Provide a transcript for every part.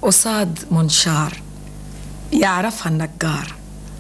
قصاد منشار يعرفها النجار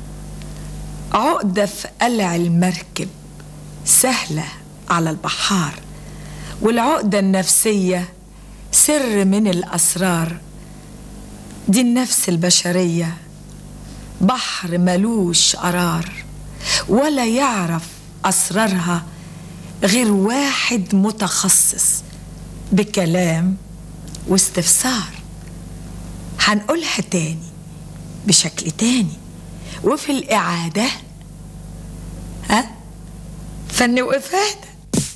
عقدة في قلع المركب سهلة على البحار والعقدة النفسية سر من الأسرار دي النفس البشرية بحر ملوش قرار ولا يعرف أسرارها غير واحد متخصص بكلام واستفسار هنقولها تاني بشكل تاني وفي الإعادة ها فن وإفادة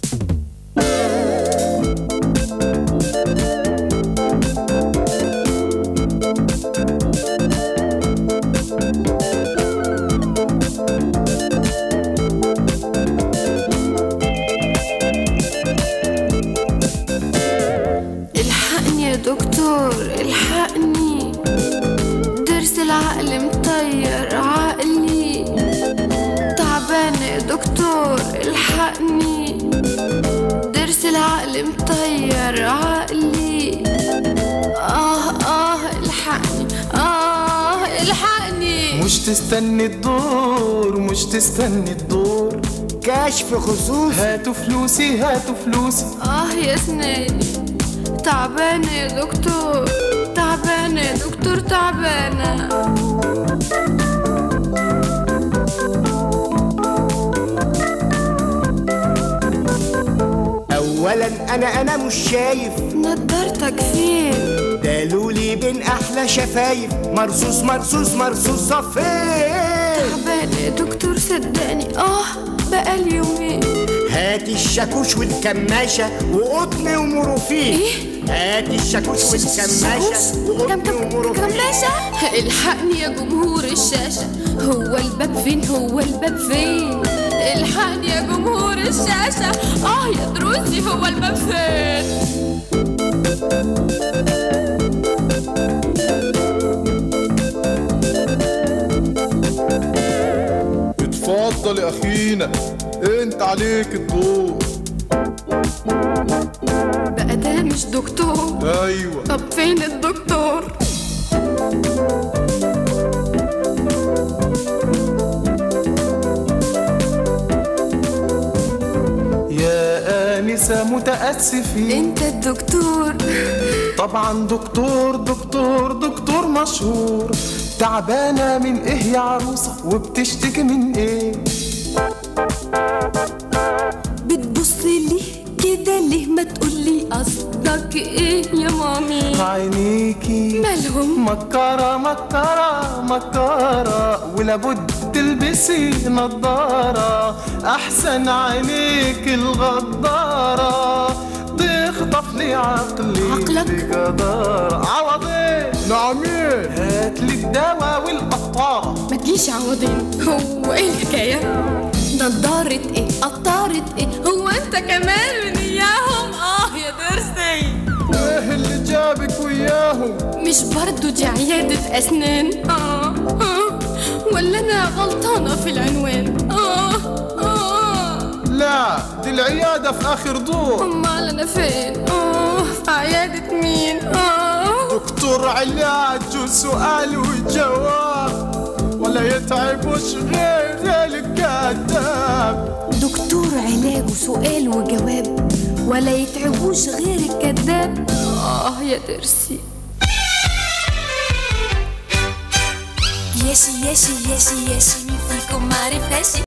الحقني يا دكتور الحقني درس العقل مطير عقلي تعبانة يا دكتور الحقني درس العقل مطير عقلي آه آه الحقني آه الحقني مش تستني الدور مش تستني الدور كشف خصوصي هاتوا فلوسي هاتوا فلوسي آه يا سناني تعبانة يا دكتور تعبانة يا دكتور تعبانة اولا انا انا مش شايف نضارتك فين دالولي بين احلى شفايف مرصوص مرصوص مرصوص صفين تعبانة يا دكتور صدقني اه بقالي يومين هاتي الشاكوش والكماشة وقطن ومروفين هاتي الشاكوش والكماشة كم وقطن كم ومروفين كماشة الحقني يا جمهور الشاشة هو الباب فين هو الباب فين الحقني يا جمهور الشاشة اه يا دروسي هو الباب فين اتفضل يا اخينا انت عليك الدور بقى ده مش دكتور ايوه طب فين الدكتور يا آنسة متأسفين انت الدكتور طبعا دكتور دكتور دكتور مشهور تعبانة من ايه يا عروسة وبتشتكي من ايه بتبص لي كده ليه ما تقولي قصدك ايه يا مامي عينيكي مالهم مكارة مكارة مكارة ولابد تلبسي نظارة أحسن عينيك الغدارة تخطف لي عقلي عقلك؟ بجدارة عوضين نعمين هات لي الدواء والقطارة ما تجيش عوضين هو ايه الحكاية نضارة ايه قطارة ايه هو انت كمان من اياهم اه يا درسي ايه اللي جابك وياهم مش برضو دي عيادة اسنان اه اه ولا انا غلطانة في العنوان اه اه لا دي العيادة في آخر دور امال انا فين اه في عيادة مين اه دكتور علاج وسؤال وجواب ولا يتعبوش غير الكذاب دكتور علاج وسؤال وجواب ولا يتعبوش غير الكذاب اه يا درسي ياشي ياشي ياشي ياشي مين فيكم معرفهاش